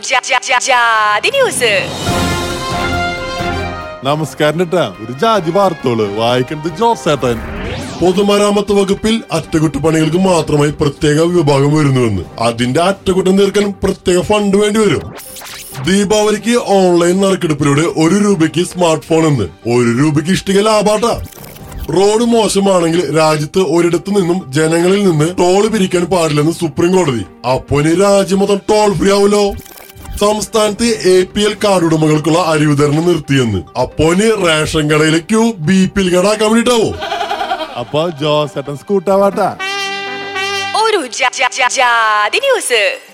ജാ- ജാ- ജാ- ജാതി ന്യൂസ് നമസ്കാരം കേട്ടാ ഒരു ജാതി വാർത്തോള് വായിക്കുന്നത് ജോസേട്ടൻ പൊതുമരാമത്ത് വകുപ്പിൽ അറ്റകുറ്റപ്പണികൾക്ക് മാത്രമായി പ്രത്യേക വിഭാഗം വരുന്നുവെന്ന് അതിന്റെ അറ്റകുറ്റം തീർക്കാൻ പ്രത്യേക ഫണ്ട് വേണ്ടി വരും ദീപാവലിക്ക് ഓൺലൈൻ നറുക്കെടുപ്പിലൂടെ ഒരു രൂപയ്ക്ക് സ്മാർട്ട് ഫോൺ എന്ന് ഒരു രൂപയ്ക്ക് ഇഷ്ടിക ലാഭാട്ടാ റോഡ് മോശമാണെങ്കിൽ രാജ്യത്ത് ഒരിടത്തു നിന്നും ജനങ്ങളിൽ നിന്ന് ടോൾ പിരിക്കാൻ പാടില്ലെന്ന് സുപ്രീം കോടതി അപ്പൊ ഇനി രാജ്യം മൊത്തം ടോൾ ഫ്രീ ആവുമല്ലോ സംസ്ഥാനത്ത് എ പി എൽ കാർഡ് ഉടമകൾക്കുള്ള അരി വിതരണം നിർത്തിയെന്ന് അപ്പോ ഇനി റേഷൻ കടയിലെ ക്യൂ ബി പി എൽ കടാക്കാൻ വേണ്ടിട്ടാവോ അപ്പൊ ജോസേട്ടൻ സ്കൂട്ടാവാട്ടാ ഒരു ജാ- ജാ- ജാ- ജാതി ന്യൂസ്